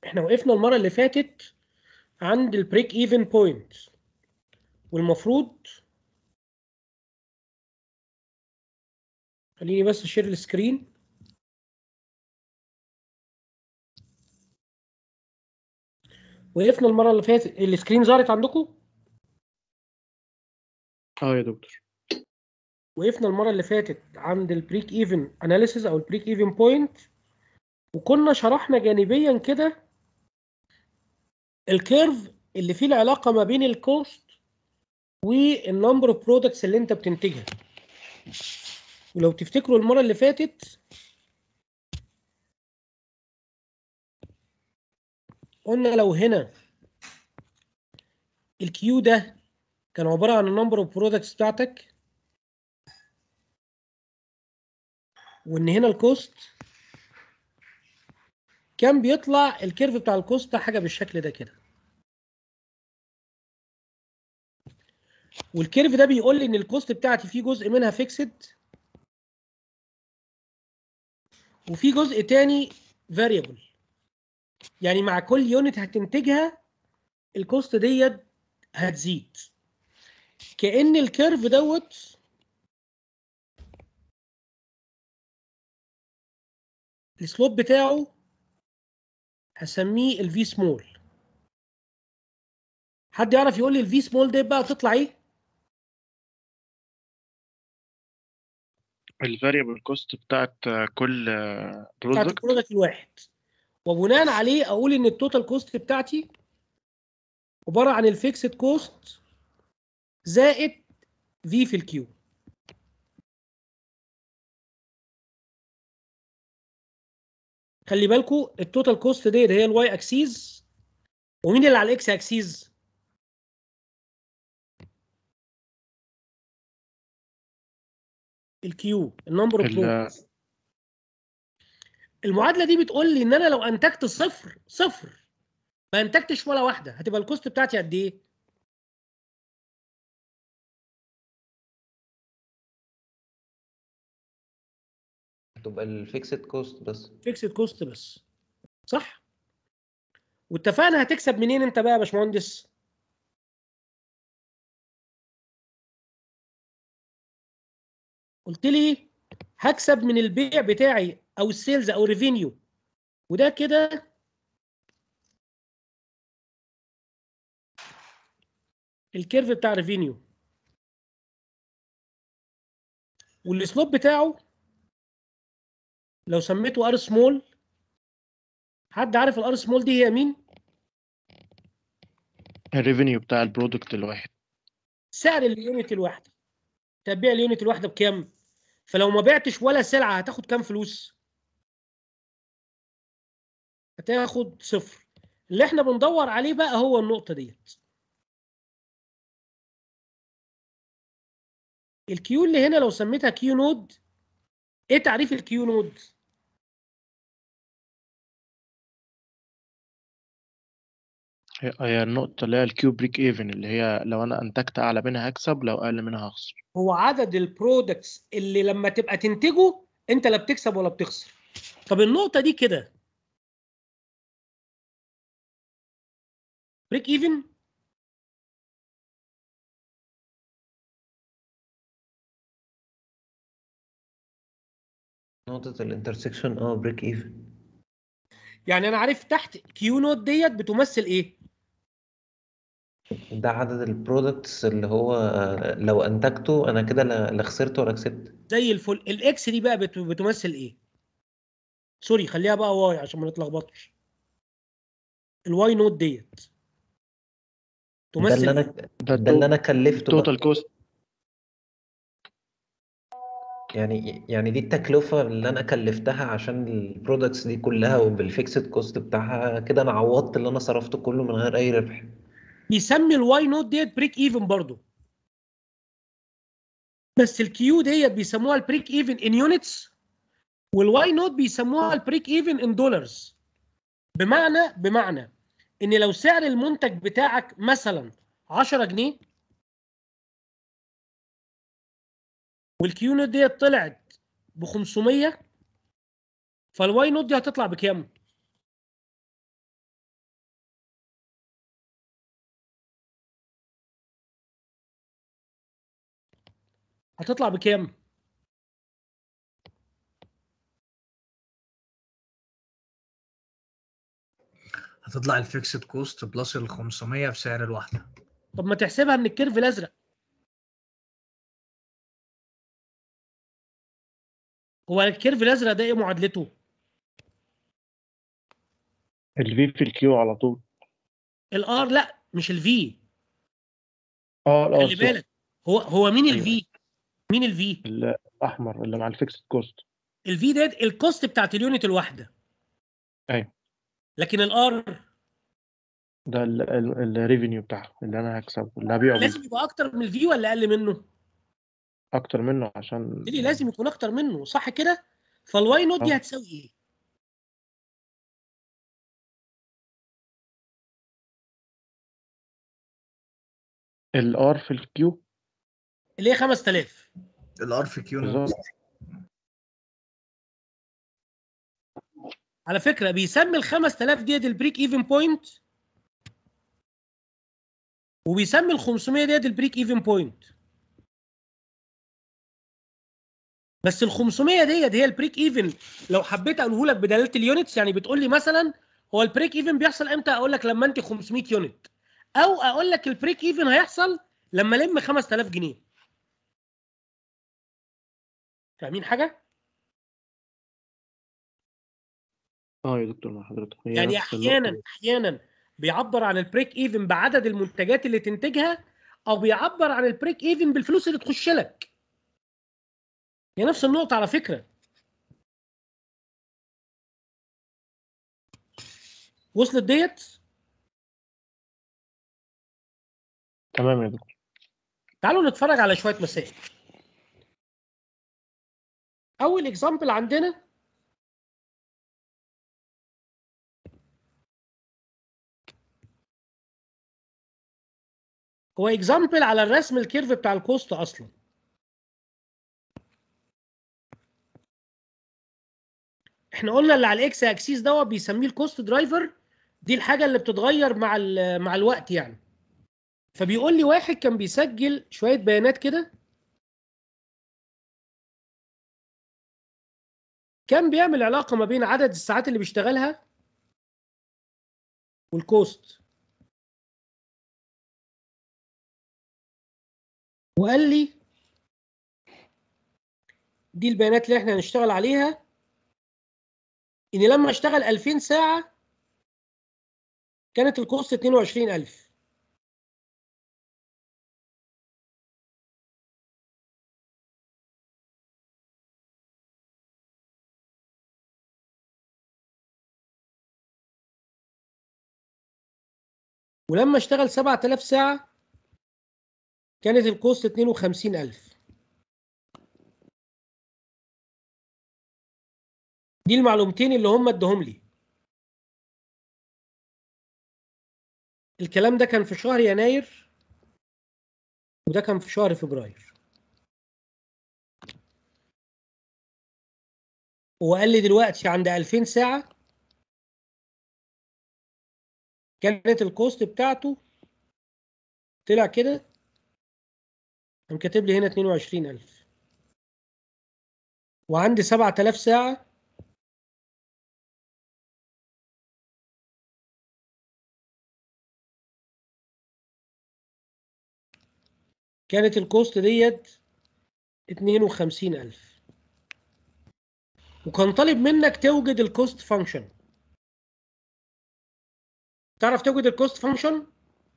احنا وقفنا المره اللي فاتت عند البريك ايفن بوينت والمفروض خليني بس اشير السكرين وقفنا المره اللي فاتت السكرين ظهرت عندكم اه يا دكتور وقفنا المره اللي فاتت عند البريك ايفن اناليسيز او البريك ايفن بوينت وكنا شرحنا جانبيا كده الكيرف اللي فيه العلاقه ما بين الكوست والنمبر اوف برودكتس اللي انت بتنتجها ولو تفتكروا المره اللي فاتت قلنا لو هنا الكيو ده كان عباره عن النمبر اوف برودكتس بتاعتك وان هنا الكوست كان بيطلع الكيرف بتاع الكوست حاجه بالشكل ده كده والكيرف ده بيقول لي ان الكوست بتاعتي فيه جزء منها فيكسد وفي جزء تاني فاريبل يعني مع كل يونت هتنتجها الكوست ديت هتزيد كأن الكيرف دوت السلوب بتاعه هسميه الفي سمول حد يعرف يقول لي الفي سمول دي بقى تطلع ايه؟ الفاريبل كوست بتاعت كل بتاعت برودكت البرودكت الواحد وبناء عليه اقول ان التوتال كوست بتاعتي عباره عن الفيكسد كوست زائد في في الكيو خلي بالكو التوتال كوست ديت هي الواي اكسيز ومين اللي على الاكس اكسيز الكيو النمبر اوف ال- برودكتس المعادله دي بتقول لي ان انا لو انتجت صفر صفر ما انتجتش ولا واحده هتبقى الكوست بتاعتي قد ايه؟ تبقى الفيكسد كوست بس فيكسد كوست بس صح؟ واتفقنا هتكسب منين انت بقى يا باشمهندس؟ قلت لي هكسب من البيع بتاعي او السيلز او الريفينيو وده كده الكيرف بتاع الريفينيو والسلوب بتاعه لو سميته ار سمول حد عارف الار سمول دي هي مين؟ الريفينيو بتاع البرودكت الواحد سعر اليونت الواحده تبيع اليونت الواحده بكام؟ فلو ما بعتش ولا سلعه هتاخد كام فلوس؟ هتاخد صفر اللي احنا بندور عليه بقى هو النقطه ديت الكيو اللي هنا لو سميتها كيو نود ايه تعريف الكيو نود؟ هي هي النقطة اللي هي الكيو بريك ايفن اللي هي لو انا انتجت اعلى منها هكسب لو اقل منها هخسر هو عدد البرودكتس اللي لما تبقى تنتجه انت لا بتكسب ولا بتخسر طب النقطه دي كده بريك ايفن نقطة الانترسكشن اه بريك ايفن يعني انا عارف تحت كيو نوت ديت بتمثل ايه ده عدد البرودكتس اللي هو آه، لو انتجته انا كده لا لا خسرت ولا كسبت زي الفل الاكس دي بقى بت- بتمثل ايه سوري خليها بقى واي عشان ما نتلخبطش الواي نوت ديت ده اللي تمثل انا إيه؟ ده ده اللي انا كلفته بقى. التوتال كوست يعني يعني دي التكلفة اللي انا كلفتها عشان البرودكتس دي كلها وبالفيكسد كوست بتاعها كده انا عوضت اللي انا صرفته كله من غير اي ربح بيسمي الواي نوت ديت بريك ايفن برضو بس الكيو ديت بيسموها البريك ايفن ان يونتس والواي نوت بيسموها البريك ايفن ان دولارز بمعنى بمعنى ان لو سعر المنتج بتاعك مثلا 10 جنيه والكيو نوت ديت طلعت ب 500 فالواي نوت دي هتطلع بكام؟ هتطلع بكام هتطلع الفيكسد كوست بلس ال 500 في سعر الواحده طب ما تحسبها من الكيرف الازرق هو الكيرف الازرق ده ايه معادلته الفي في الكيو على طول الار لا مش الفي اه اه خلي بالك هو هو مين أيوة. الفي مين الفي الاحمر اللي مع الفيكسد كوست الفي ده الكوست بتاعت اليونت الواحده أيوة. لكن الار ده الريفينيو بتاعه اللي انا هكسبه اللي هبيعه بيه لازم يبقى اكتر من الفي ولا اقل منه اكتر منه عشان ليه لازم يكون اكتر منه صح كده فالواي نوت دي آه. هتساوي ايه الار في الكيو اللي هي 5000 الار في كيو بالظبط على فكره بيسمي ال 5000 ديت البريك ايفن بوينت وبيسمي ال 500 ديت البريك ايفن بوينت بس ال 500 ديت هي البريك ايفن لو حبيت اقوله لك بدلاله اليونتس يعني بتقول لي مثلا هو البريك ايفن بيحصل امتى اقول لك لما انت 500 يونت او اقول لك البريك ايفن هيحصل لما الم 5000 جنيه فاهمين حاجه اه يا دكتور مع حضرتك هي يعني نفس احيانا النقطة. احيانا بيعبر عن البريك ايفن بعدد المنتجات اللي تنتجها او بيعبر عن البريك ايفن بالفلوس اللي تخش لك هي نفس النقطة على فكرة وصلت ديت تمام يا دكتور تعالوا نتفرج على شوية مسائل أول اكزامبل عندنا هو اكزامبل على الرسم الكيرف بتاع الكوست أصلا احنا قلنا اللي على الاكس اكسيس دوت بيسميه الكوست درايفر دي الحاجة اللي بتتغير مع ال- مع الوقت يعني فبيقول لي واحد كان بيسجل شوية بيانات كده كان بيعمل علاقة ما بين عدد الساعات اللي بيشتغلها والكوست وقال لي دي البيانات اللي احنا هنشتغل عليها ان لما اشتغل 2000 ساعة كانت الكوست 22000 ولما اشتغل 7000 ساعة كانت الكوست 52000 دي المعلومتين اللي هم ادهم لي الكلام ده كان في شهر يناير وده كان في شهر فبراير وقال لي دلوقتي عند 2000 ساعة كانت الكوست بتاعته طلع كده قام كاتب لي هنا 22000 وعندي 7000 ساعة كانت الكوست ديت 52000 وكان طالب منك توجد الكوست فانكشن تعرف توجد الكوست فانكشن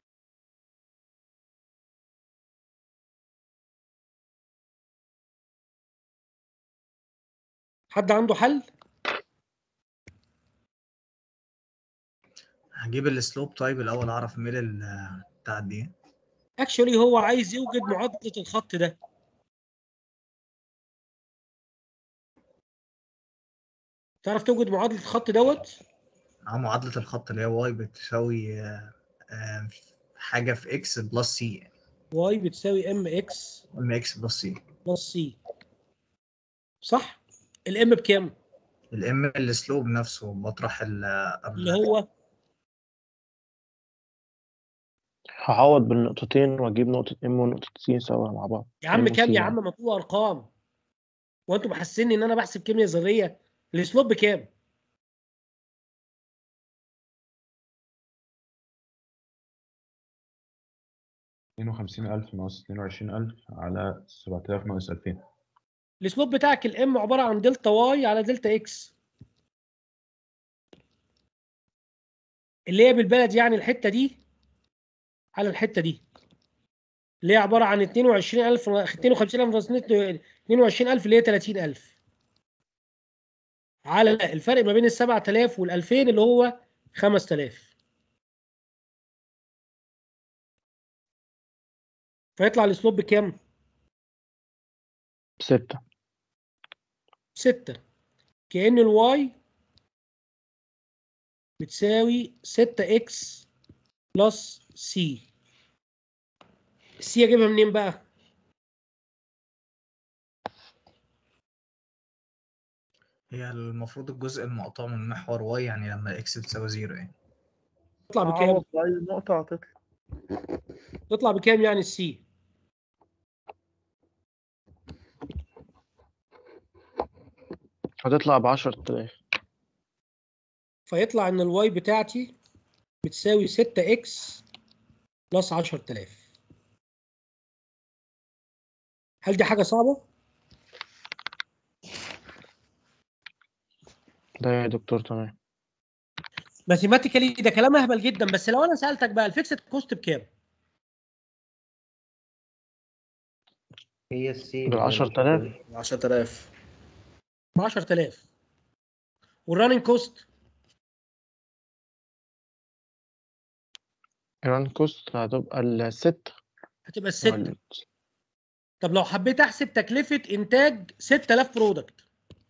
حد عنده حل هجيب السلوب طيب الاول اعرف ميل بتاع دي اكشولي هو عايز يوجد معادله الخط ده تعرف توجد معادله الخط دوت اه معادله الخط اللي هي واي بتساوي آه، آه، حاجه في اكس بلس سي واي بتساوي ام اكس ام اكس بلس سي بلس سي صح الام بكام الام السلوب نفسه بطرح ال اللي هو هعوض بالنقطتين واجيب نقطة ام ونقطة سي سوا مع بعض يا عم M كام وC يا يعني. عم مطلوب ارقام وانتم محسسني ان انا بحسب كيمياء ذريه الاسلوب بكام؟ 52000 ناقص 22000 على 7000 ناقص 2000 الاسلوب بتاعك الام عباره عن دلتا واي على دلتا اكس اللي هي بالبلد يعني الحته دي على الحته دي اللي هي عباره عن 22000 52000 ناقص 22000 اللي هي 30000 على الفرق ما بين ال 7000 وال 2000 اللي هو 5000 فيطلع الاسلوب بكام؟ ستة 6 كأن الواي بتساوي 6 اكس بلس سي السي اجيبها منين بقى؟ هي المفروض الجزء المقطوع من محور واي يعني لما اكس بتساوي زيرو يعني تطلع بكام؟ أعوض بأي نقطة هتطلع تطلع بكام يعني السي؟ هتطلع بعشرة آلاف فيطلع ان الواي بتاعتي بتساوي 6 اكس بلس 10000 هل دي حاجه صعبه؟ ده يا دكتور تمام ماثيماتيكالي ده كلام اهبل جدا بس لو انا سالتك بقى الفيكسد كوست بكام؟ هي السي بالعشرة آلاف 10000 ب 10000 والراننج كوست الران كوست هتبقى الستة هتبقى الستة ولا- طب لو حبيت احسب تكلفه انتاج 6000 برودكت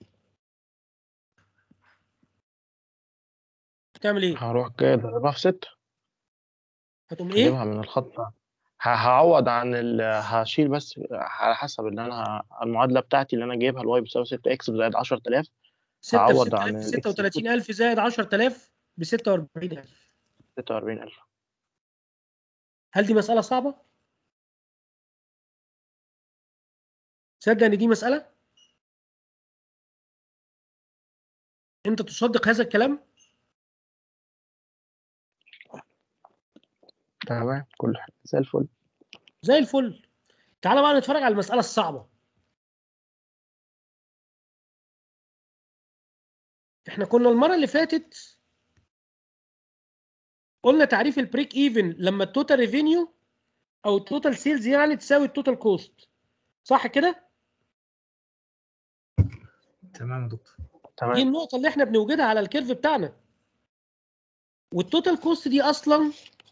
هتعمل ايه؟ هروح جاي ضربها في ستة هتقوم ايه؟ هجيبها من الخط ه- هعوض عن ال... هشيل بس على حسب اللي انا ه- المعادلة بتاعتي اللي انا جايبها الواي بتساوي 6 اكس زائد 10000 6 في هعوض 6000 عن ب ال X 36000 زائد 10000 ب 46000 46000 هل دي مسألة صعبة؟ تصدق ان دي مسألة؟ انت تصدق هذا الكلام؟ تمام كل حاجة زي الفل زي الفل تعال بقى نتفرج على المسألة الصعبة احنا كنا المرة اللي فاتت قلنا تعريف البريك ايفن لما التوتال ريفينيو او التوتال سيلز يعني تساوي التوتال كوست صح كده؟ تمام يا دكتور دي تمام النقطة اللي احنا بنوجدها على الكيرف بتاعنا والتوتال كوست دي اصلا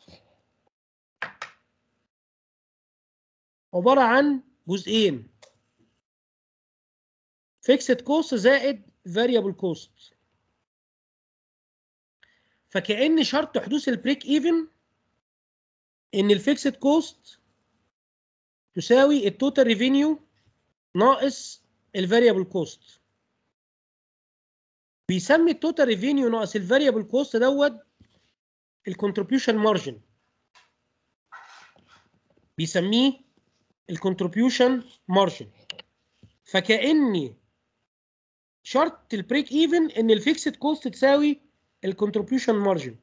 عبارة عن جزئين فيكسد كوست زائد فاريبل كوست فكأن شرط حدوث البريك ايفن ان الفيكسد كوست تساوي التوتال ريفينيو ناقص الفاريبل كوست بيسمي التوتال ريفينيو ناقص الفاريبل كوست دوت الكونتريبيوشن مارجن بيسميه الكونتريبيوشن مارجن فكأني شرط البريك ايفن ان الفيكسد كوست تساوي الكونتريبيوشن مارجن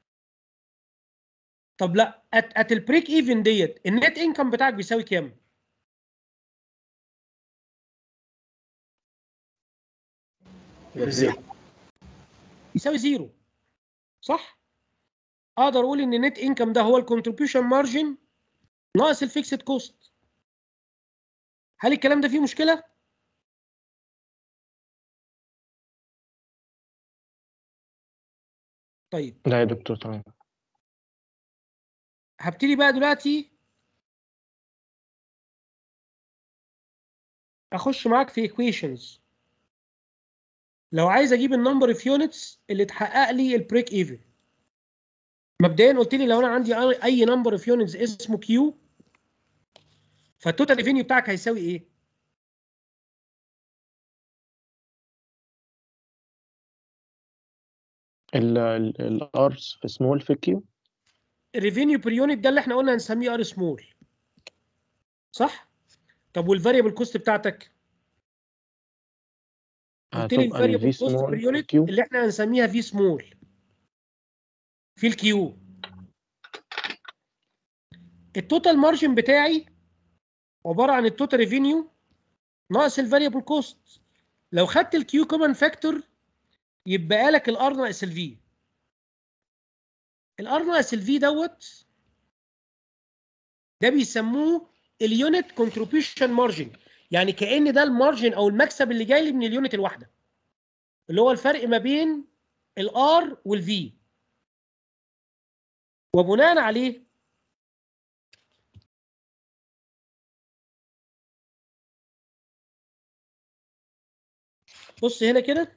طب لا ات ات البريك ايفن ديت النت انكم بتاعك بيساوي كام؟ زيرو يساوي زيرو صح؟ اقدر اقول ان النت انكم ده هو الكونتريبيوشن مارجن ناقص الفيكسد كوست هل الكلام ده فيه مشكله؟ طيب لا يا دكتور تمام هبتدي بقى دلوقتي اخش معاك في equations لو عايز اجيب النمبر اوف يونتس اللي تحقق لي البريك ايفن مبدئيا قلت لي لو انا عندي اي نمبر اوف يونتس اسمه كيو فالتوتال ريفينيو بتاعك هيساوي ايه؟ ال ال الار في سمول في كيو ريفينيو بير يونت ده اللي احنا قلنا هنسميه ار سمول صح طب والفاريبل كوست بتاعتك قلت لي هتبقى ال الفاريبل V كوست small بير في يونت Q. اللي احنا هنسميها في سمول في الكيو التوتال مارجن بتاعي عباره عن التوتال ريفينيو ناقص الفاريبل كوست لو خدت الكيو كومن فاكتور يبقى لك الار ناقص الفي الار ناقص الفي دوت ده بيسموه اليونت كونتريبيوشن مارجن يعني كأن ده المارجن او المكسب اللي جاي لي من اليونت الواحده اللي هو الفرق ما بين الار والفي وبناء عليه بص هنا كده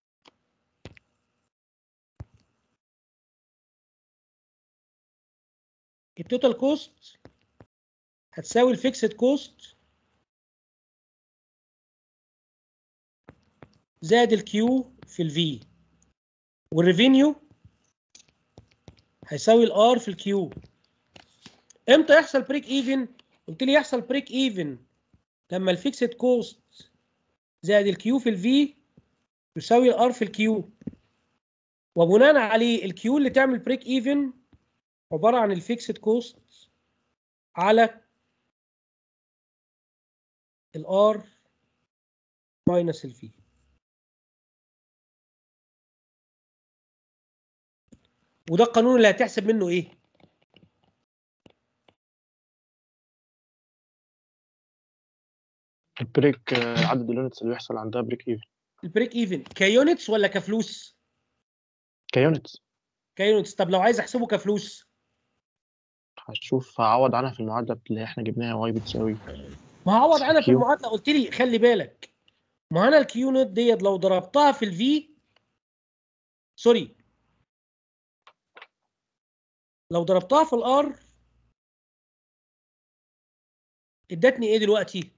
التوتال كوست هتساوي الفيكسد كوست زائد الكيو في الفي والريفينيو هيساوي الار في الكيو امتى يحصل بريك ايفن قلت لي يحصل بريك ايفن لما الفيكسد كوست زائد الكيو في الفي يساوي الار في الكيو وبناء عليه الكيو اللي تعمل بريك ايفن عباره عن الفيكسد كوست على الار ماينس الفي وده القانون اللي هتحسب منه ايه البريك آه، عدد اليونتس اللي بيحصل عندها بريك ايفن البريك ايفن كيونتس ولا كفلوس كيونتس كيونتس طب لو عايز احسبه كفلوس هشوف هعوض عنها في المعادلة اللي احنا جبناها واي بتساوي ما هعوض عنها في كيو. المعادله قلت لي خلي بالك ما انا الكيو نوت ديت لو ضربتها في الفي سوري لو ضربتها في الار ادتني ايه دلوقتي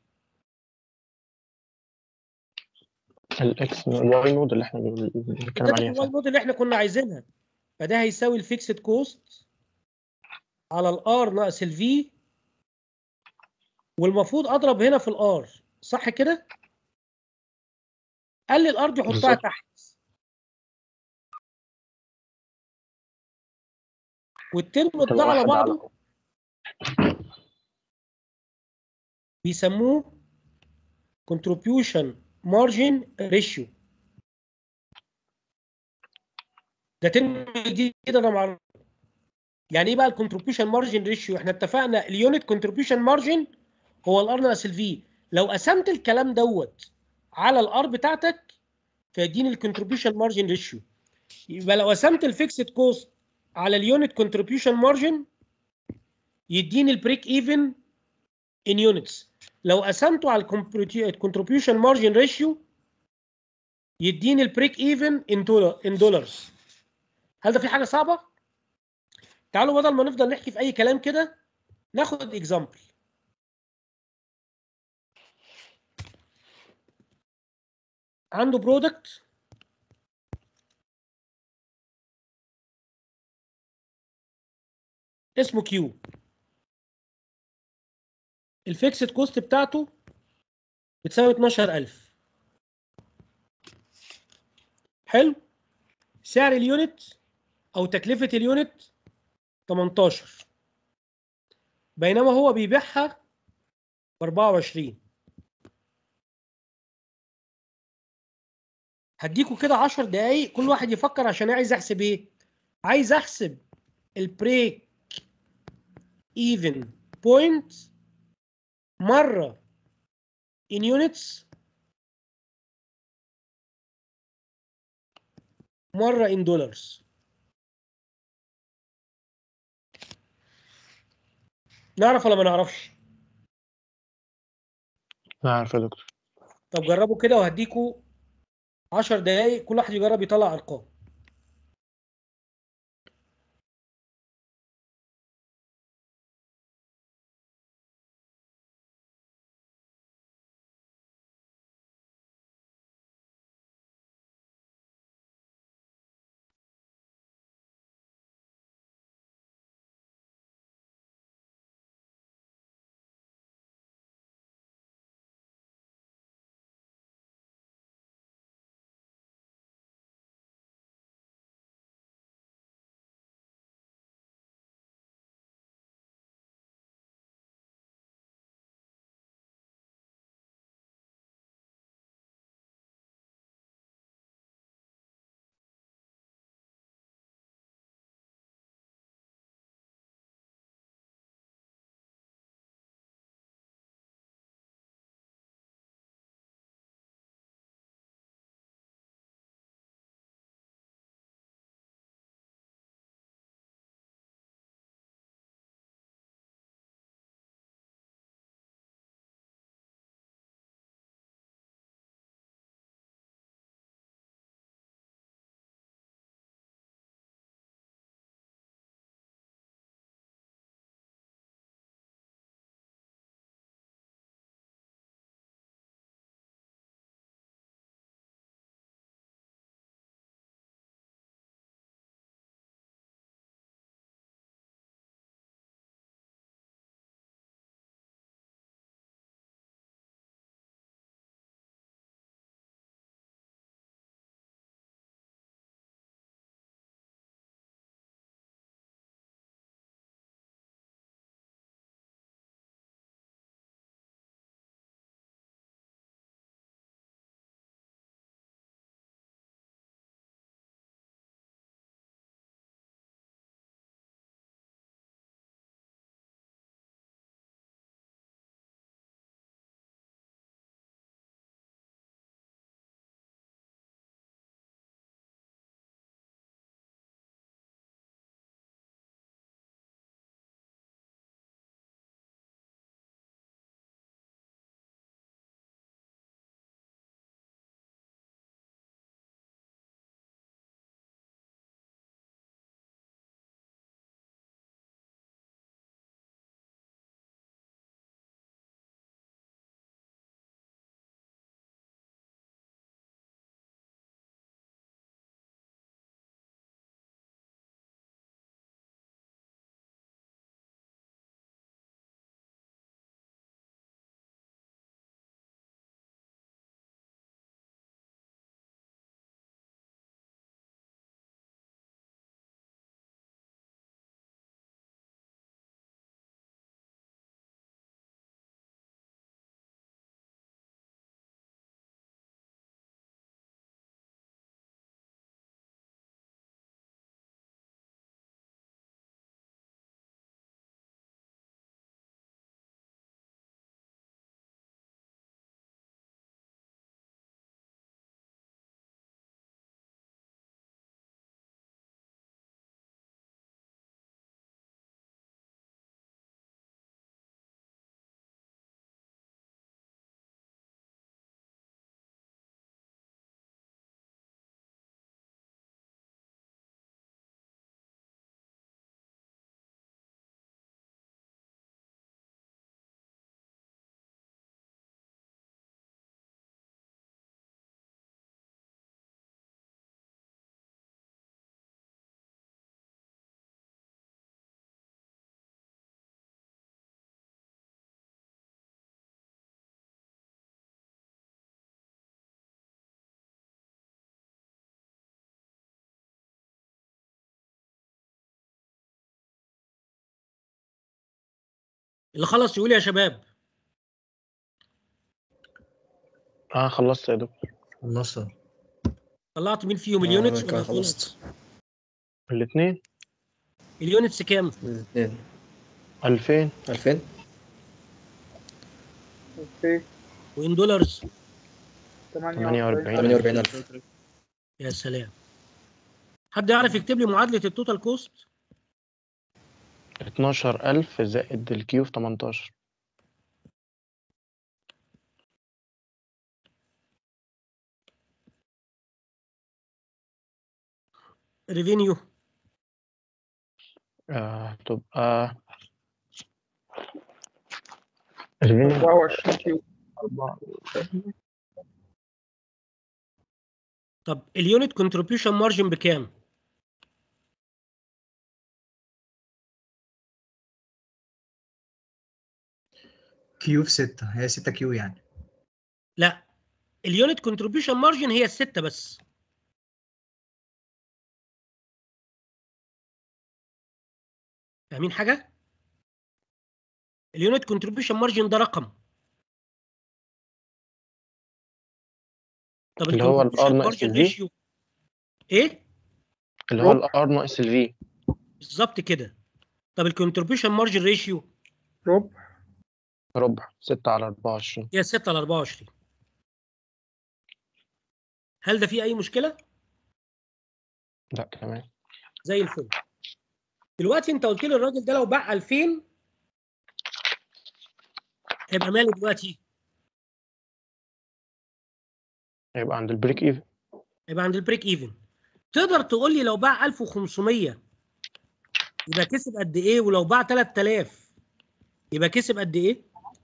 الاكس الواي نود اللي احنا بن- بنتكلم ادتني عليها الواي نوت اللي احنا كنا عايزينها فده هيساوي الفيكسد كوست على الار ناقص الفي والمفروض اضرب هنا في الار صح كده قال لي الار دي حطها بالظبط. تحت والترم ده تبقى على واحد بعضه بيسموه contribution margin ratio ده ترم جديد كده انا معرف يعني ايه بقى الكونتريبيوشن مارجن ريشيو احنا اتفقنا اليونت كونتريبيوشن مارجن هو الار ناقص الفي لو قسمت الكلام دوت على الار بتاعتك فيديني الكونتريبيوشن مارجن ريشيو يبقى لو قسمت الفيكسد كوست على اليونت كونتريبيوشن مارجن يديني البريك ايفن ان يونتس لو قسمته على الكونتريبيوشن مارجن ريشيو يديني البريك ايفن ان دولار ان دولارز هل ده في حاجه صعبه تعالوا بدل ما نفضل نحكي في اي كلام كده ناخد اكزامبل عنده برودكت اسمه كيو الفيكسد كوست بتاعته بتساوي 12000 حلو سعر اليونت او تكلفة اليونت 18 بينما هو بيبيعها ب 24 هديكوا كده 10 دقايق كل واحد يفكر عشان عايز احسب ايه عايز احسب البريك ايفن بوينت مره in units مره in dollars نعرف ولا ما نعرفش لا عارف يا دكتور طب جربوا كده وهديكوا 10 دقايق كل واحد يجرب يطلع ارقام اللي خلص يقول يا شباب اه خلصت يا دكتور خلصت طلعت مين فيهم آه، اليونتس أنا كده ولا خلصت الاثنين اليونتس كام؟ الاثنين 2000 2000 اوكي وان دولارز 48 48000 يا سلام حد يعرف يكتب لي معادله التوتال كوست 12000 زائد الكيو في 18 ريفينيو آه تبقى الفين 24 كيو طب اليونت كونتريبيوشن مارجن بكام؟ كيو في 6 هي 6 كيو يعني لا اليونت كونتريبيوشن مارجن هي الستة بس فاهمين حاجة؟ اليونت كونتريبيوشن مارجن ده رقم طب اللي هو ال الكونتريبيوشن R ناقص مارجن ال V؟ ريشيو ايه؟ اللي هو الار ناقص الفي بالظبط كده طب الكونتريبيوشن مارجن ريشيو ربع ربع 6 على 24 هي 6 على 24 هل ده فيه اي مشكله لا تمام زي الفل دلوقتي انت قلت لي الراجل ده لو باع 2000 هيبقى ماله دلوقتي هيبقى عند البريك ايفن هيبقى عند البريك ايفن تقدر تقول لي لو باع 1500 يبقى كسب قد ايه ولو باع 3000 يبقى كسب قد ايه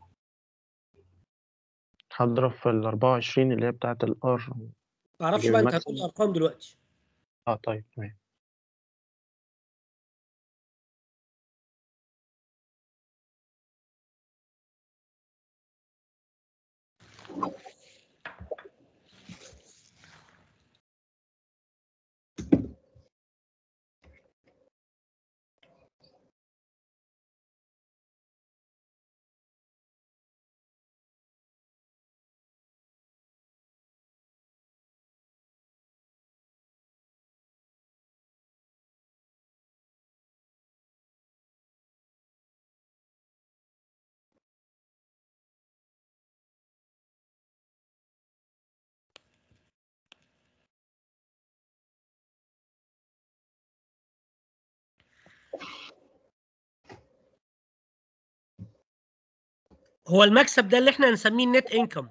هضرب في ال 24 اللي هي بتاعت الار ما تعرفش يجيب بقى انت المكسب. هتقول ارقام دلوقتي اه طيب تمام هو المكسب ده اللي احنا هنسميه النت انكم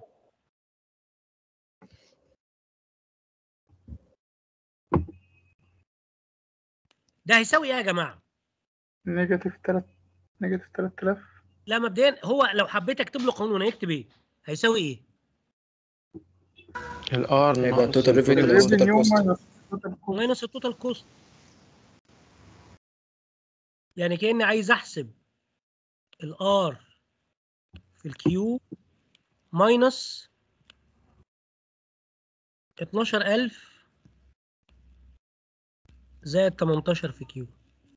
ده هيساوي ايه يا جماعه نيجاتيف 3 نيجاتيف 3000 لا مبدئيا هو لو حبيت اكتب له قانون هيكتب ايه هيساوي ايه الار هيبقى ناقص total revenue التوتال minus total ريفينيو cost. ماينس total cost. ماينس التوتال كوست يعني كاني عايز احسب الار في الكيو ماينس 12000 زائد 18 في كيو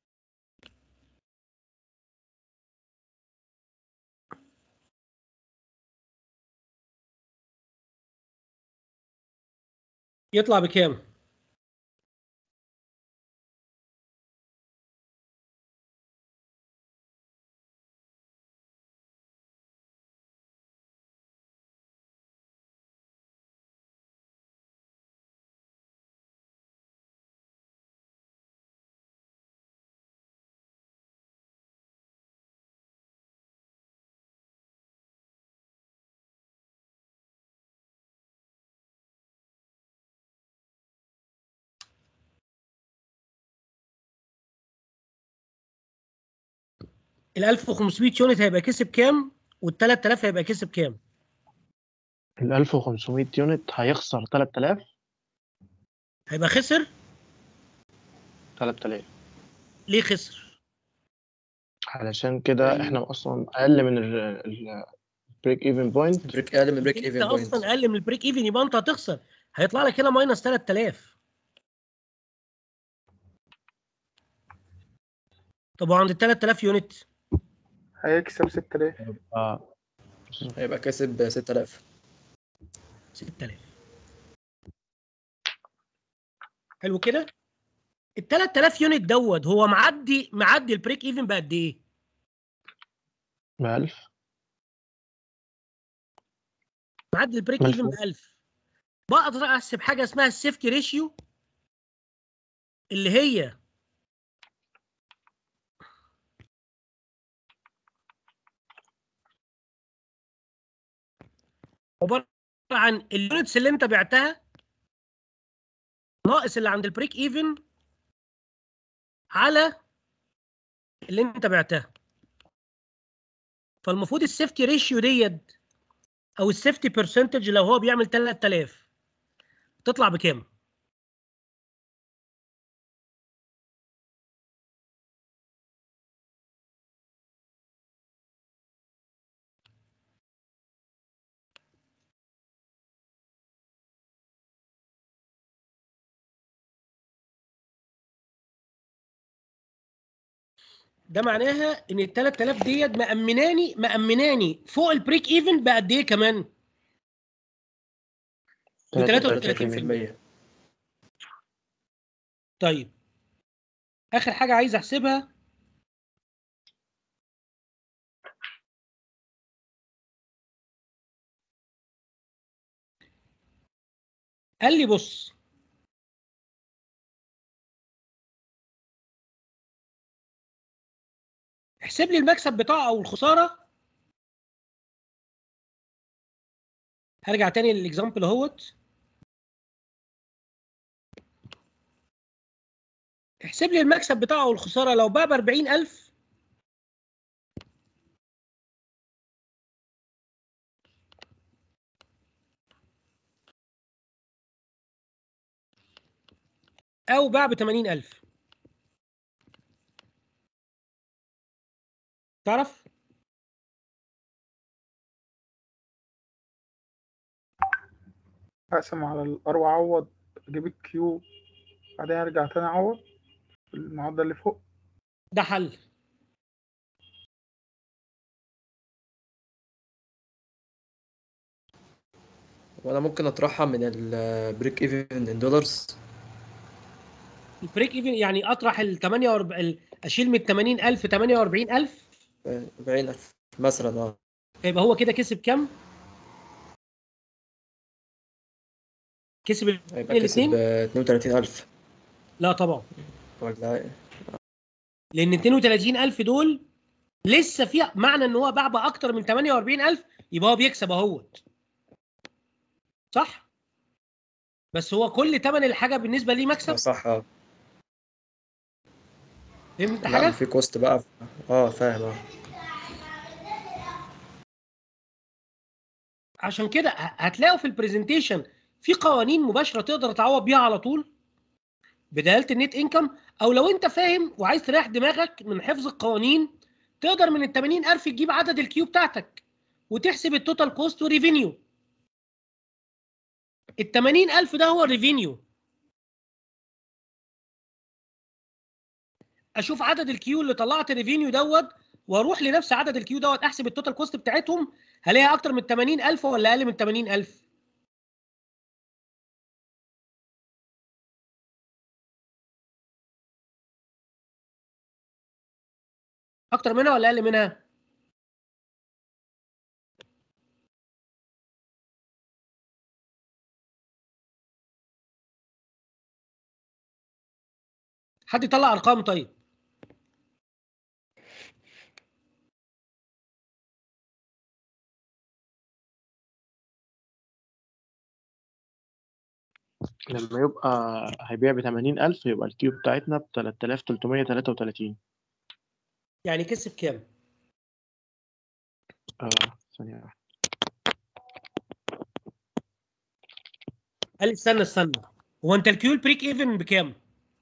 يطلع بكام؟ ال 1500 يونت هيبقى كسب كام؟ وال 3000 هيبقى كسب كام؟ ال 1500 يونت هيخسر 3000 هيبقى خسر 3000 ليه خسر؟ علشان كده احنا اصلا اقل من البريك ايفن بوينت بريك اقل من بريك انت ايفن بوينت اصلا اقل من البريك ايفن يبقى انت هتخسر هيطلع لك هنا ماينس 3000 طب وعند ال 3000 يونت هيكسب 6000 آه. هيبقى كاسب 6000 6000 حلو كده ال 3000 يونت دوت هو معدي معدي البريك ايفن بقد ايه؟ ب 1000 معدي البريك مظبوط. ايفن ب 1000 بقدر احسب حاجه اسمها السيفتي ريشيو اللي هي عباره عن اليونتس اللي انت بعتها ناقص اللي عند البريك ايفن على اللي انت بعتها فالمفروض السيفتي ريشيو ديت او السيفتي برسنتج لو هو بيعمل 3000 تطلع بكام؟ ده معناها ان ال 3000 ديت مأمناني مأمناني فوق البريك ايفن بقد ايه كمان؟ ب 33% 33% طيب اخر حاجه عايز احسبها قال لي بص احسب لي المكسب بتاعه او الخساره هرجع تاني للاكزامبل اهوت احسب لي المكسب بتاعه والخساره لو بقى ب 40000 او باع ب 80000 تعرف اقسم على الار واعوض اجيب الكيو بعدين ارجع تاني اعوض المعدل اللي فوق ده حل وانا ممكن اطرحها من البريك ايفن ان دولارز البريك ايفن يعني اطرح ال 48 ال- اشيل من 80000 48000 40000 مثلا اه يبقى هو كده كسب كام؟ كسب هيبقى الاتنين؟ كسب 32000 لا طبعا ولا لان 32000 دول لسه في معنى ان هو باع باكتر من 48000 يبقى هو بيكسب اهوت صح بس هو كل ثمن الحاجه بالنسبه ليه آه، مكسب صح اه فهمت لا حاجه في كوست بقى اه فاهم اه عشان كده ه- هتلاقوا في البرزنتيشن في قوانين مباشره تقدر تعوض بيها على طول بدلاله النت انكم او لو انت فاهم وعايز تريح دماغك من حفظ القوانين تقدر من ال 80000 تجيب عدد الكيو بتاعتك وتحسب التوتال كوست وريفينيو ال 80000 ده هو الريفينيو اشوف عدد الكيو اللي طلعت الريفينيو دوت واروح لنفس عدد الكيو دوت احسب التوتال كوست بتاعتهم هلاقيها اكتر من 80000 ولا اقل من 80000 اكتر منها ولا اقل منها حد يطلع ارقام طيب لما يبقى هيبيع ب 80000 يبقى الكيو بتاعتنا ب 3333 يعني كسب كام اه ثانية واحدة قال لي استنى استنى هو انت الكيو البريك ايفن بكام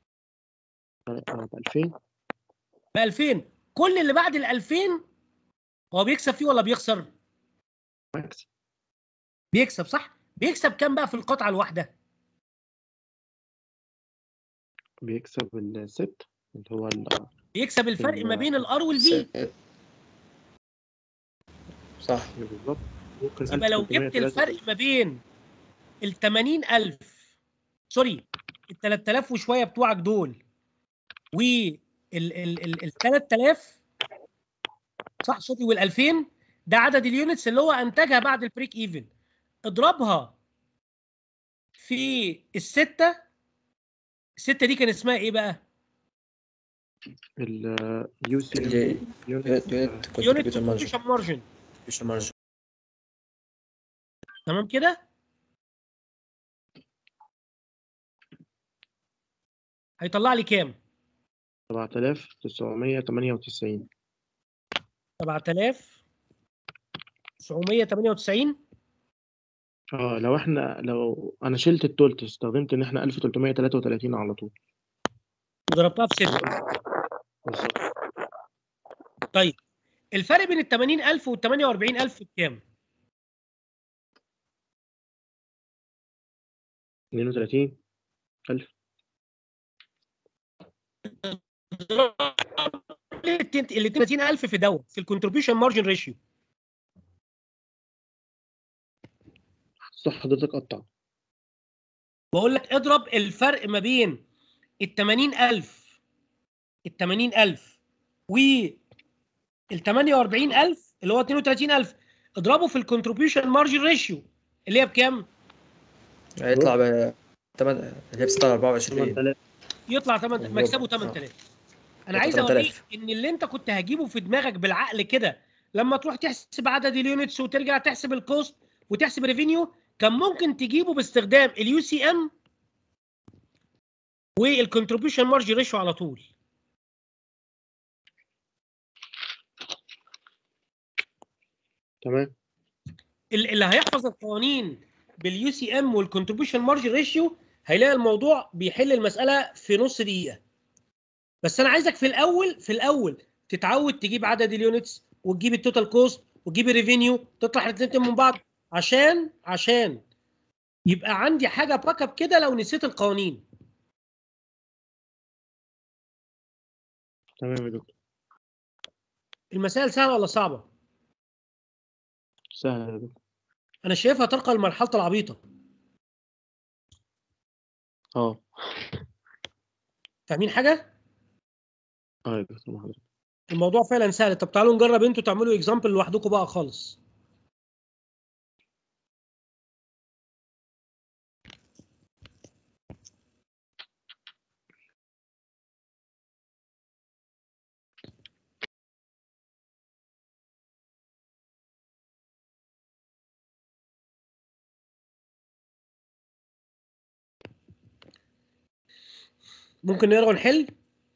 ب 2000 ب 2000 كل اللي بعد ال 2000 هو بيكسب فيه ولا بيخسر مكسب بيكسب صح بيكسب كام بقى في القطعه الواحده بيكسب الست اللي هو ال- بيكسب الفرق ما ال- بين الار والفي صح بالظبط ممكن يبقى لو جبت الفرق ما بين ال 80000 سوري ال 3000 وشويه بتوعك دول وال ال ال ال 3000 صح صوتي وال 2000 ده عدد اليونتس اللي هو انتجها بعد البريك ايفن اضربها في الستة الستة دي كان اسمها ايه بقى؟ اليو سي اللي- يونت يونت يونت كونتريبيوشن مارجن كونتريبيوشن مارجن مارجن تمام كده؟ هيطلع لي كام؟ 7998 7998 اه لو احنا لو انا شلت التولت استخدمت ان احنا 1333 على طول وضربتها في 6 بالظبط طيب الفرق بين ال 80000 وال 48000 بكام؟ 32 ألف ال 30000 في دوت في الكونتريبيوشن مارجن ريشيو صح حضرتك قطع بقول لك اضرب الفرق ما بين ال 80000 ال 80000 وال 48000 اللي هو 32000 اضربه في الكونتريبيوشن مارجن ريشيو اللي هي بكام؟ هيطلع ب 8 اللي هي ب 24 8000 يطلع 8 بالظبط. مكسبه 8000 انا يطلع عايز 8000. اوريك ان اللي انت كنت هجيبه في دماغك بالعقل كده لما تروح تحسب عدد اليونتس وترجع تحسب الكوست وتحسب ريفينيو كان ممكن تجيبه باستخدام اليو سي ام والكونتريبيوشن مارجن ريشيو على طول تمام ال- اللي هيحفظ القوانين باليو سي ام والكونتريبيوشن مارجن ريشيو هيلاقي الموضوع بيحل المساله في نص دقيقه بس انا عايزك في الاول في الاول تتعود تجيب عدد اليونتس وتجيب التوتال كوست وتجيب الريفينيو تطلع الاثنين من بعض عشان عشان يبقى عندي حاجه باك اب كده لو نسيت القوانين تمام يا دكتور المسائل سهله ولا صعبه سهل يا دكتور انا شايفها ترقى لمرحله العبيطه اه فاهمين حاجه اه يا دكتور مع حضرتك الموضوع فعلا سهل طب تعالوا نجرب انتوا تعملوا اكزامبل لوحدكم بقى خالص ممكن نقرا ونحل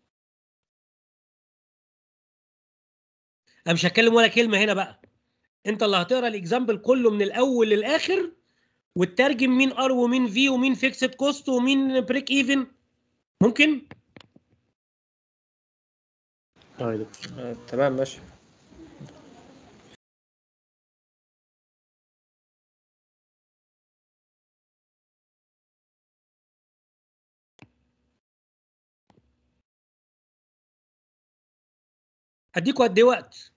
انا مش هتكلم ولا كلمه هنا بقى انت اللي هتقرا الاكزامبل كله من الاول للاخر وتترجم مين ار ومين في ومين فيكسد كوست ومين بريك ايفن ممكن اه يا دكتور آه، تمام ماشي هديكوا قد ايه وقت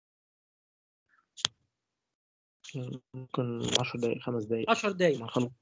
ممكن 10 دقايق 5 دقايق 10 دقايق مع خلاص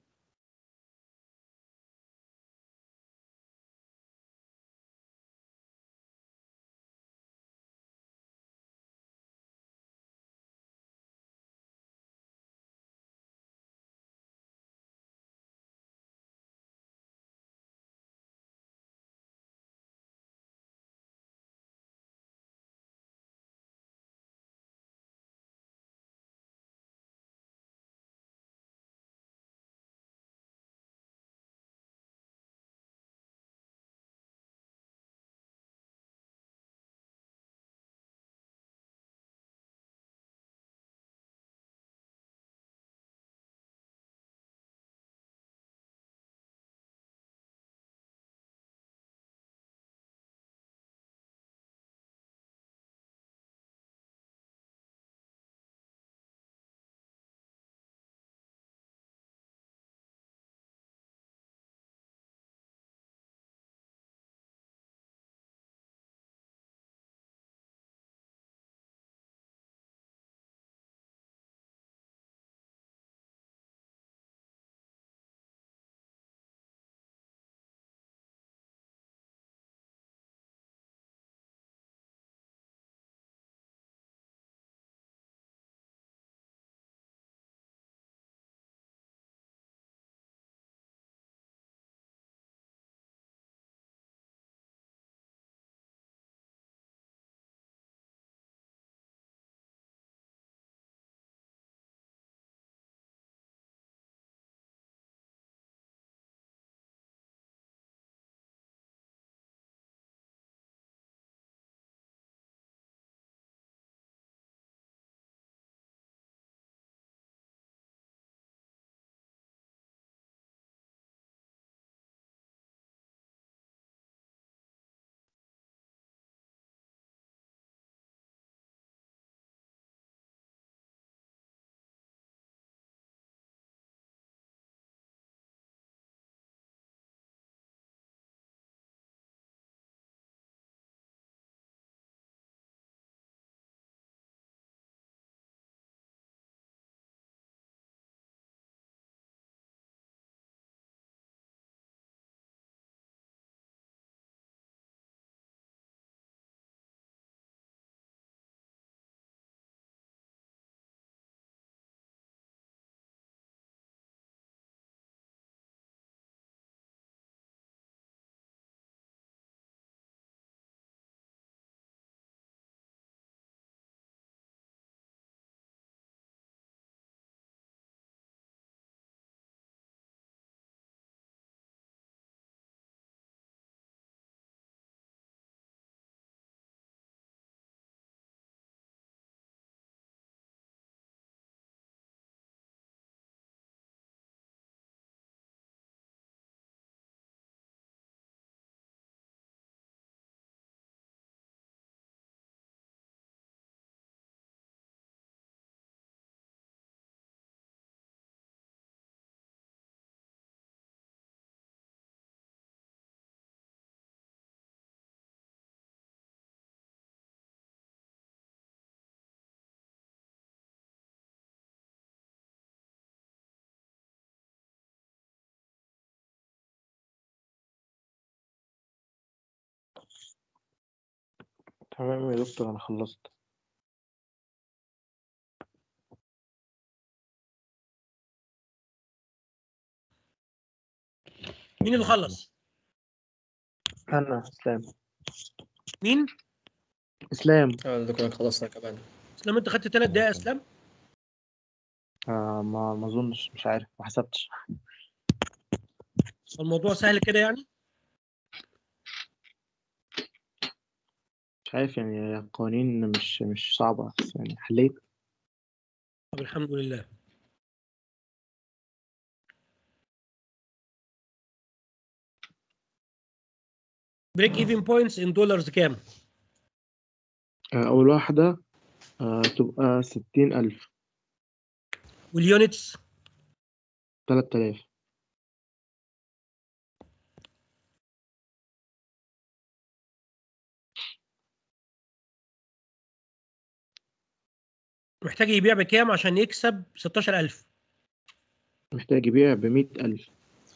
تمام يا دكتور انا خلصت مين اللي خلص انا اسلام مين اسلام اه ده كنا خلصنا كمان اسلام انت خدت ثلاث دقايق يا اسلام آه ما ما اظنش مش عارف ما حسبتش الموضوع سهل كده يعني مش عارف يعني القوانين مش مش صعبة بس يعني حليت طب الحمد لله بريك ايفن بوينتس ان دولارز كام؟ آه أول واحدة آه تبقى ستين ألف واليونتس تلات آلاف محتاج يبيع بكام عشان يكسب 16000 محتاج يبيع بمية ألف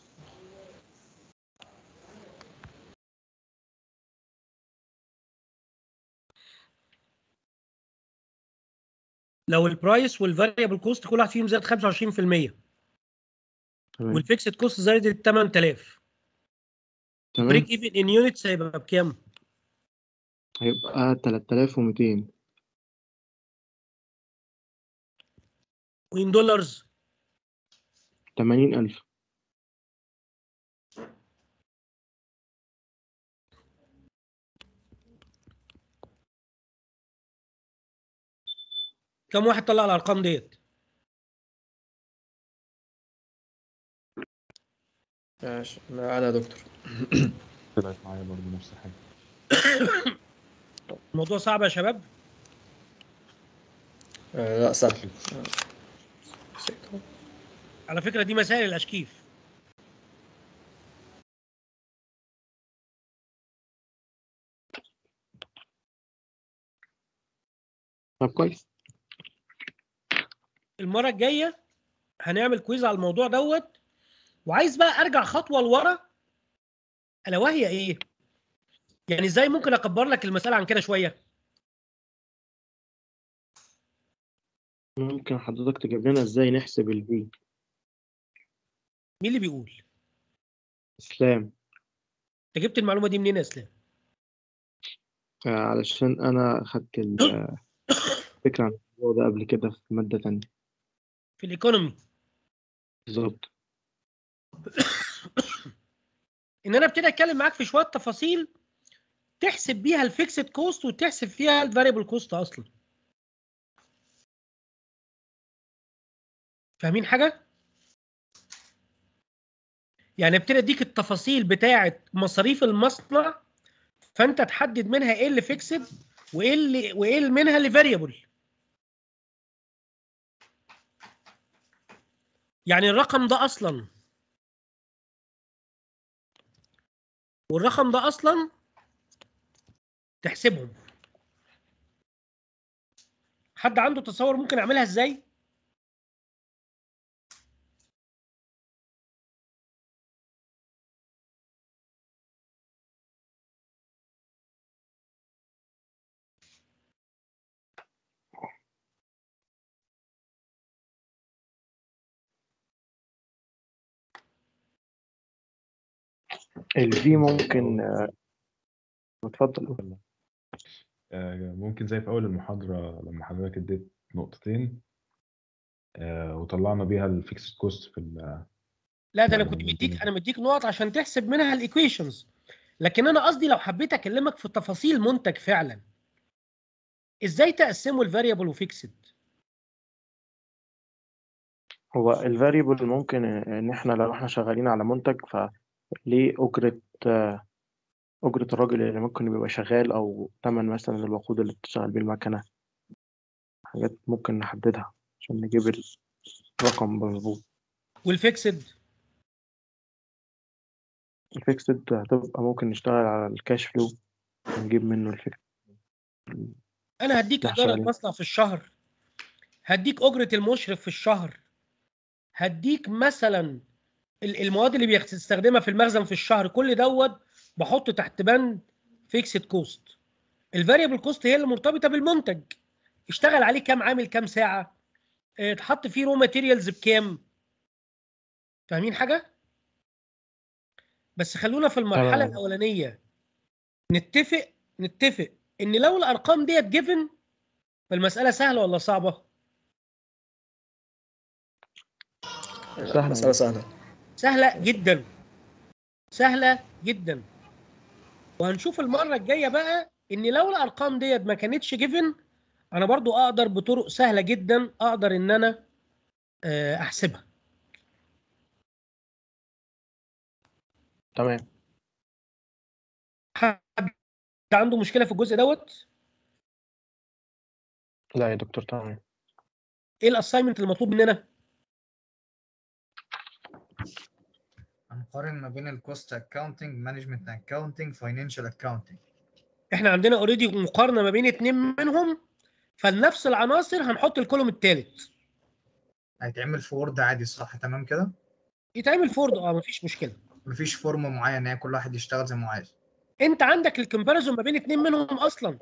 لو البرايس والفاريبل كوست كل واحد فيهم زاد 25% تمام والفيكسد كوست زادت 8000 تمام بريك ايفن ان يونتس هيبقى بكام؟ هيبقى تلات آلاف وميتين وان دولارز تمانين ألف كم واحد طلع الارقام ديت؟ ماشي ما انا يا دكتور طلعت معايا برضه نفس الحاجة الموضوع صعب يا شباب آه لا سهل على فكره دي مسائل الاشكيف طب كويس المره الجايه هنعمل كويز على الموضوع دوت وعايز بقى ارجع خطوه لورا الا وهي ايه يعني ازاي ممكن اكبر لك المساله عن كده شويه ممكن حضرتك تجيب لنا ازاي نحسب الفي مين اللي بيقول اسلام انت جبت المعلومه دي منين يا اسلام آه علشان انا خدت ال- الفكرة عن الموضوع ده قبل كده في مادة تانية في الايكونومي بالظبط ان انا ابتدي اتكلم معاك في شويه تفاصيل تحسب بيها الفيكسد كوست وتحسب فيها الفاريبل كوست اصلا فاهمين حاجه يعني ابتدي اديك التفاصيل بتاعه مصاريف المصنع فانت تحدد منها ايه اللي فيكسد وايه اللي وايه اللي منها اللي فاريبل يعني الرقم ده اصلا والرقم ده اصلا تحسبهم حد عنده تصور ممكن اعملها ازاي الفي ممكن آه، اتفضل آه، ممكن زي في أول المحاضرة لما حضرتك اديت نقطتين آه، وطلعنا بيها الفيكسد كوست في ال- لا ده انا لا، كنت ممكن مديك يبقى. انا مديك نقط عشان تحسب منها الايكويشنز لكن انا قصدي لو حبيت اكلمك في تفاصيل منتج فعلا ازاي تقسموا الفاريبل وفيكسد هو الفاريبل ممكن ان احنا لو احنا شغالين على منتج فليه اجرة آه، اجرة الراجل اللي ممكن بيبقى شغال او تمن مثلا الوقود اللي بتشتغل بيه المكنة حاجات ممكن نحددها عشان نجيب الرقم مظبوط والفيكسد الفيكسد هتبقى ممكن نشتغل على الكاش فلو ونجيب منه الفيكسد انا هديك لا، ايجار شغالين. المصنع في الشهر هديك اجره المشرف في الشهر هديك مثلا ال- المواد اللي بيستخدمها في المخزن في الشهر كل دوت بحطه تحت بند فيكسد كوست الفاريبل كوست هي اللي مرتبطه بالمنتج اشتغل عليه كام عامل كام ساعه اه، اتحط فيه رو ماتيريالز بكام فاهمين حاجه بس خلونا في المرحله تمام. الاولانيه نتفق نتفق ان لو الارقام ديت جيفن فالمساله سهله ولا صعبه سهلة مسألة سهلة سهله جدا سهله جدا وهنشوف المره الجايه بقى ان لو الارقام ديت ما كانتش جيفن انا برضو اقدر بطرق سهله جدا اقدر ان انا آه، احسبها تمام حد عنده مشكله في الجزء دوت لا يا دكتور تمام ايه الاساينمنت المطلوب مننا هنقارن ما بين الكوست اكاونتنج مانجمنت اكاونتنج فاينانشال اكاونتنج احنا عندنا اوريدي مقارنه ما بين اتنين منهم فلنفس العناصر هنحط الكولوم الثالث هيتعمل في وورد عادي صح تمام كده يتعمل فورد اه مفيش مشكله مفيش فورم معين يعني كل واحد يشتغل زي ما هو عايز انت عندك الكومباريزون ما بين اتنين منهم اصلا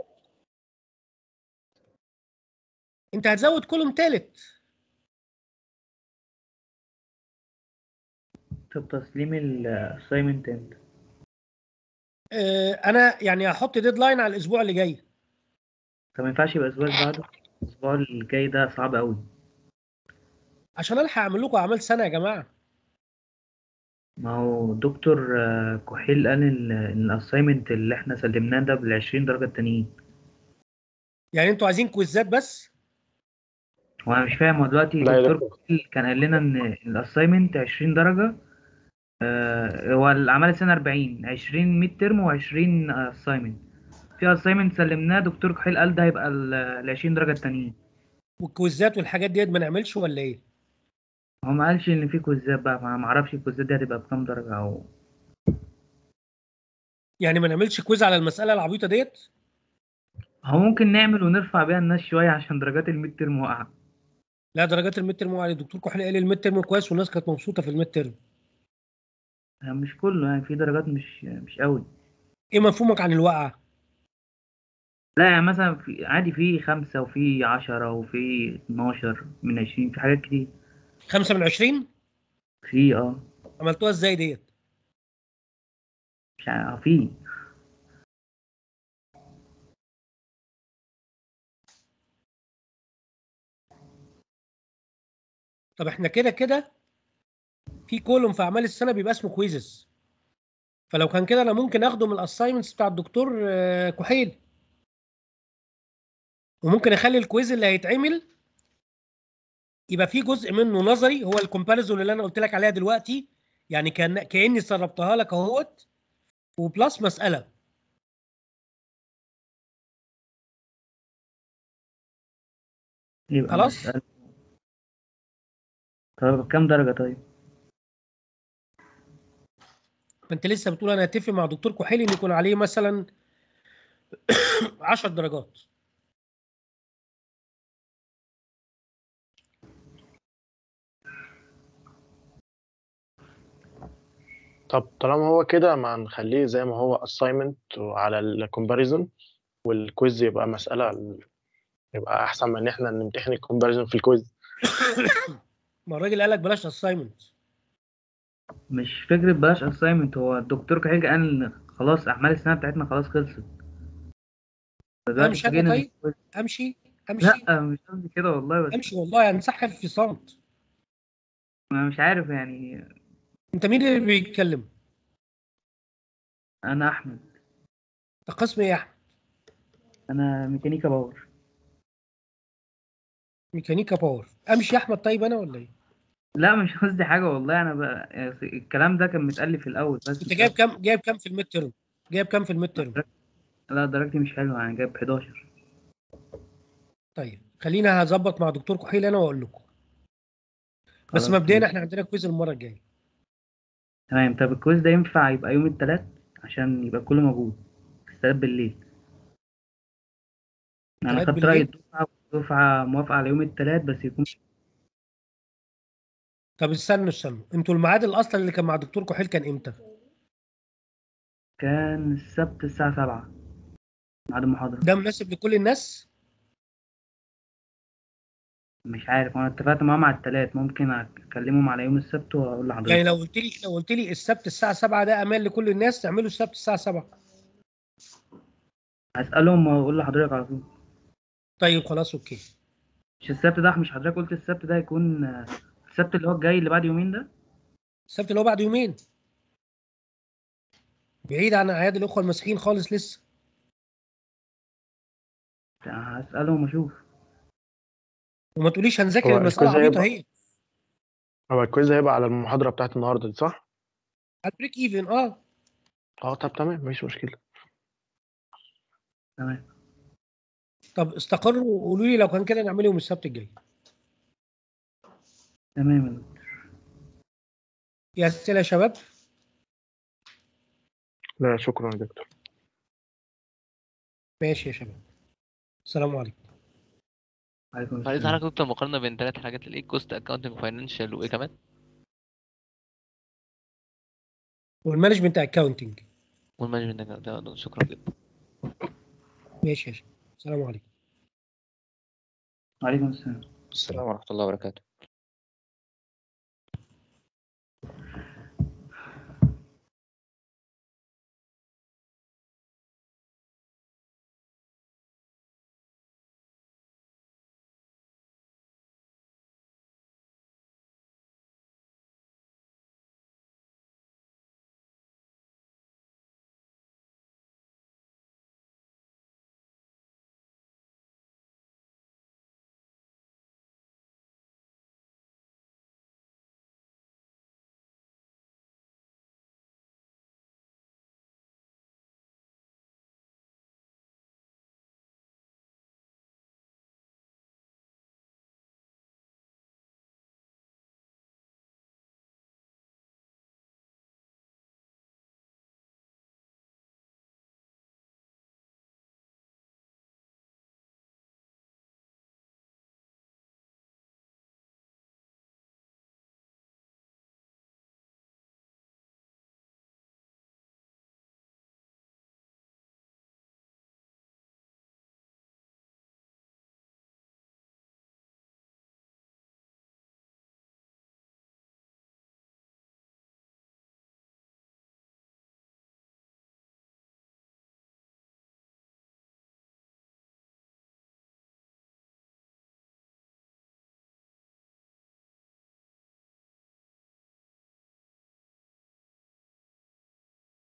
انت هتزود كولوم ثالث طب تسليم الاساينمنت امتى؟ اه انا يعني هحط ديدلاين على الاسبوع اللي جاي طب ما ينفعش يبقى الاسبوع اللي بعده الاسبوع الجاي ده صعب قوي عشان الحق اعمل لكم اعمال سنه يا جماعه ما هو دكتور آه، كحيل قال ان إن الاساينمنت اللي احنا سلمناه ده بال 20 درجه التانيين يعني انتوا عايزين كويزات بس هو انا مش فاهم هو دلوقتي لا يا دكتور دكتور. كحيل كان قال لنا ان الاساينمنت 20 درجه آه، هو الاعمال السنه 40 20 ميد ترم و20 اساينمنت في اساينمنت سلمناه دكتور كحيل قال ده هيبقى ال 20 درجه التانيين والكويزات والحاجات ديت ما نعملش ولا ايه هو ما قالش ان في كويزات بقى ما ما اعرفش الكويزات دي هتبقى بكام درجه او يعني ما نعملش كويز على المساله العبيطه ديت هو ممكن نعمل ونرفع بيها الناس شويه عشان درجات الميد ترم واقعه لا درجات الميد ترم وعلي الدكتور كحلي قال الميد ترم كويس والناس كانت مبسوطه في الميد ترم يعني مش كله يعني في درجات مش مش قوي ايه مفهومك عن الوقعه لا يعني مثلا في عادي في خمسة وفي عشرة وفي اتناشر من عشرين في حاجات كتير خمسة من عشرين في اه عملتوها ازاي ديت مش عارف في طب احنا كده كده في كولوم في اعمال السنه بيبقى اسمه كويزز فلو كان كده انا ممكن اخده من الاساينمنتس بتاع الدكتور آه، كحيل وممكن اخلي الكويز اللي هيتعمل يبقى فيه جزء منه نظري هو الكومباريزون اللي انا قلت لك عليها دلوقتي يعني كان كاني سربتها لك اهوت وبلس مساله يبقى خلاص؟ مسألة. طب كام درجة طيب؟ فانت لسه بتقول انا اتفق مع دكتور كحيل ان يكون عليه مثلا 10 درجات طب طالما هو كده ما نخليه زي ما هو assignment وعلى الكومباريزون والكويز يبقى مسألة ال- يبقى أحسن من إن إحنا نمتحن الكومباريزون في الكويز ما الراجل قال لك بلاش اساينمنت مش فكرة بلاش assignment هو الدكتور كحيل قال إن خلاص أعمال السنة بتاعتنا خلاص خلصت دلوقتي امشي انا جينا طيب نتكلم- امشي امشي لا مش قصدي كده والله بس امشي والله هنسحب في صمت أنا مش عارف يعني انت مين اللي بيتكلم أنا أحمد ده قسم ايه يا احمد أنا ميكانيكا باور ميكانيكا باور امشي يا احمد طيب انا ولا ايه لا مش قصدي حاجة والله أنا بقى الكلام ده كان متقال لي في الأول بس انت جايب كام جايب كام في الميد ترم جايب كام في الميد ترم لا درجتي مش حلوة يعني جايب 11 طيب خلينا هظبط مع دكتور كحيل انا واقول لكم بس خلاص مبدئيا ماشي. احنا عندنا كويز المره الجايه تمام طب الكويز ده ينفع يبقى يوم التلات عشان يبقى كله موجود التلات بالليل أنا تلات خدت رأي بالليل؟ الدفعة والدفعة موافقة على يوم التلات بس يكون طب استنوا استنوا انتوا الميعاد الاصلي اللي كان مع دكتور كحيل كان امتى كان السبت الساعة سبعة بعد المحاضرة ده مناسب لكل الناس مش عارف انا اتفقت معاهم على التلات ممكن اكلمهم على يوم السبت واقول يعني لحضرتك لو قلت لي لو قلت لي السبت الساعه 7 ده امان لكل الناس تعملوا السبت الساعه 7 هسألهم واقول لحضرتك على طول طيب خلاص اوكي مش السبت ده مش حضرتك قلت السبت ده هيكون آه، السبت اللي هو الجاي اللي بعد يومين ده السبت اللي هو بعد يومين بعيد عن اعياد الاخوه المسيحيين خالص لسه هسألهم واشوف وما تقوليش هنذاكر هو المساله الكويز عبيطه هيبقى- هي هو الكويز هيبقى على المحاضرة بتاعت النهاردة دي صح؟ على البريك ايفن اه اه طب تمام مفيش مشكلة تمام طب استقروا وقولوا لي لو كان كده نعمله يوم السبت الجاي تمام يا دكتور. يا اسئله يا شباب لا شكرا يا دكتور ماشي يا شباب السلام عليكم عليكم عايز السلام حضرتك دكتور مقارنة بين ثلاث حاجات الايه كوست اكاونتنج وفاينانشال وايه كمان والمانجمنت اكاونتنج والمانجمنت ده- ده- شكرا جدا ماشي يا شباب السلام عليكم عليكم السلام السلام ورحمة الله وبركاته